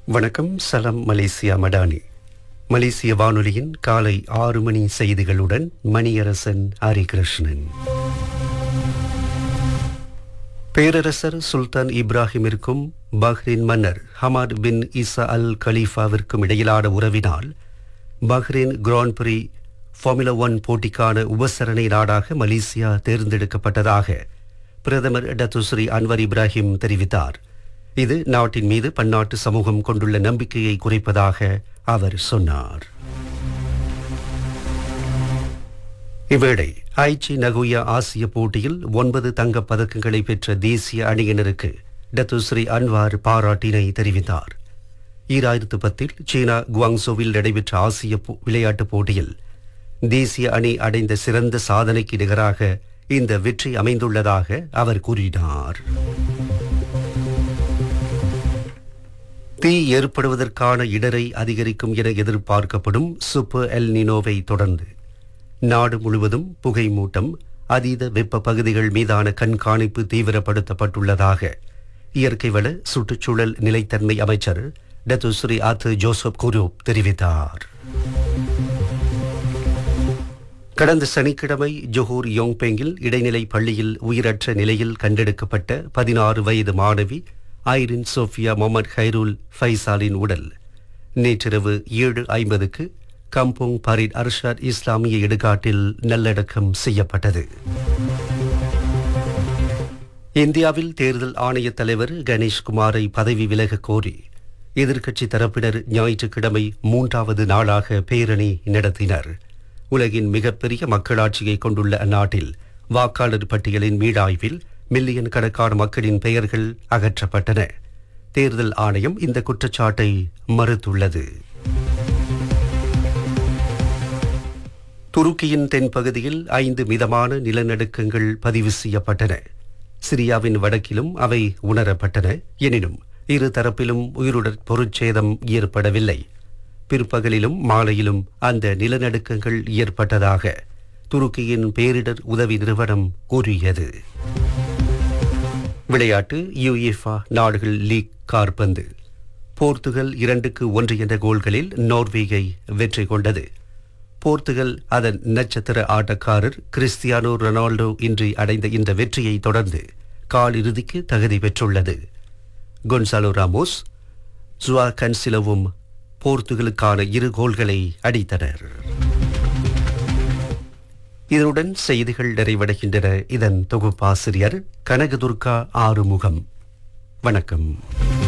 வணக்கம் சலம் மலேசியா மடானி மலேசிய வானொலியின் காலை ஆறு மணி செய்திகளுடன் மணியரசன் ஹரிகிருஷ்ணன் பேரரசர் சுல்தான் இப்ராஹிமிற்கும் பஹ்ரைன் மன்னர் ஹமாத் பின் இசா அல் கலீஃபாவிற்கும் இடையிலான உறவினால் Bahrain Grand Prix Formula One போட்டிக்கான உபசரணை நாடாக மலேசியா தேர்ந்தெடுக்கப்பட்டதாக பிரதமர் டத்துஸ்ரீ அன்வர் இப்ராஹிம் தெரிவித்தார் இது நாட்டின் மீது பன்னாட்டு சமூகம் கொண்டுள்ள நம்பிக்கையை குறைப்பதாக அவர் சொன்னார் இவ்வேளை ஐச்சி நகுயா ஆசிய போட்டியில் ஒன்பது தங்கப் பதக்கங்களை பெற்ற தேசிய அணியினருக்கு டத்துஸ்ரீ அன்வார் பாராட்டினை தெரிவித்தார் ஈராயிரத்து பத்தில் சீனா குவாங்சோவில் நடைபெற்ற ஆசிய போ- விளையாட்டுப் போட்டியில் தேசிய அணி அடைந்த சிறந்த சாதனைக்கு நிகராக இந்த வெற்றி அமைந்துள்ளதாக அவர் கூறினார் தீ ஏற்படுவதற்கான இடரை அதிகரிக்கும் என எதிர்பார்க்கப்படும் சூப்பர் எல் நினோவை தொடர்ந்து நாடு முழுவதும் புகை மூட்டம் அதீத வெப்ப பகுதிகள் மீதான கண்காணிப்பு தீவிரப்படுத்தப்பட்டுள்ளதாக இயற்கை வள சுற்றுச்சூழல் நிலைத்தன்மை அமைச்சர் டத்துஸ்ரீ ஆத்து ஜோசப் குரூப் தெரிவித்தார் கடந்த சனிக்கிழமை ஜொஹூர் யோங்பெங்கில் இடைநிலை பள்ளியில் உயிரற்ற நிலையில் கண்டெடுக்கப்பட்ட பதினாறு வயது மாணவி ஐரின் சோஃபியா முகமது ஹைருல் ஃபைசாலின் உடல் நேற்றிரவு ஏழு ஐம்பதுக்கு கம்போங் பரிட் அர்ஷாத் இஸ்லாமிய இடுகாட்டில் நல்லடக்கம் செய்யப்பட்டது இந்தியாவில் தேர்தல் ஆணைய தலைவர் கணேஷ்குமாரை பதவி விலகக் கோரி எதிர்க்கட்சி தரப்பினர் ஞாயிற்றுக்கிழமை மூன்றாவது நாளாக பேரணி நடத்தினர் உலகின் மிகப்பெரிய மக்களாட்சியை கொண்டுள்ள அந்நாட்டில் வாக்காளர் பட்டியலின் மீளாய்வில் மில்லியன் கணக்கான மக்களின் பெயர்கள் அகற்றப்பட்டன தேர்தல் ஆணையம் இந்த குற்றச்சாட்டை மறுத்துள்ளது துருக்கியின் தென்பகுதியில் ஐந்து மிதமான நிலநடுக்கங்கள் பதிவு செய்யப்பட்டன சிரியாவின் வடக்கிலும் அவை உணரப்பட்டன எனினும் இரு தரப்பிலும் உயிருடன் பொருட்சேதம் ஏற்படவில்லை பிற்பகலிலும் மாலையிலும் அந்த நிலநடுக்கங்கள் ஏற்பட்டதாக துருக்கியின் பேரிடர் உதவி நிறுவனம் கூறியது விளையாட்டு யுஎஃபா நாடுகள் லீக் கார்பந்து போர்த்துகல் இரண்டுக்கு ஒன்று என்ற கோல்களில் நோர்வேயை வெற்றி கொண்டது போர்த்துகல் அதன் நட்சத்திர ஆட்டக்காரர் கிறிஸ்டியானோ ரொனால்டோ இன்றி அடைந்த இந்த வெற்றியை தொடர்ந்து காலிறுதிக்கு தகுதி பெற்றுள்ளது கொன்சாலோ ராமோஸ் ஜுவா கன்சிலவும் போர்த்துகலுக்கான இரு கோல்களை அடித்தனர் இதனுடன் செய்திகள் நிறைவடைகின்றன இதன் தொகுப்பாசிரியர் கனகதுர்கா ஆறுமுகம் வணக்கம்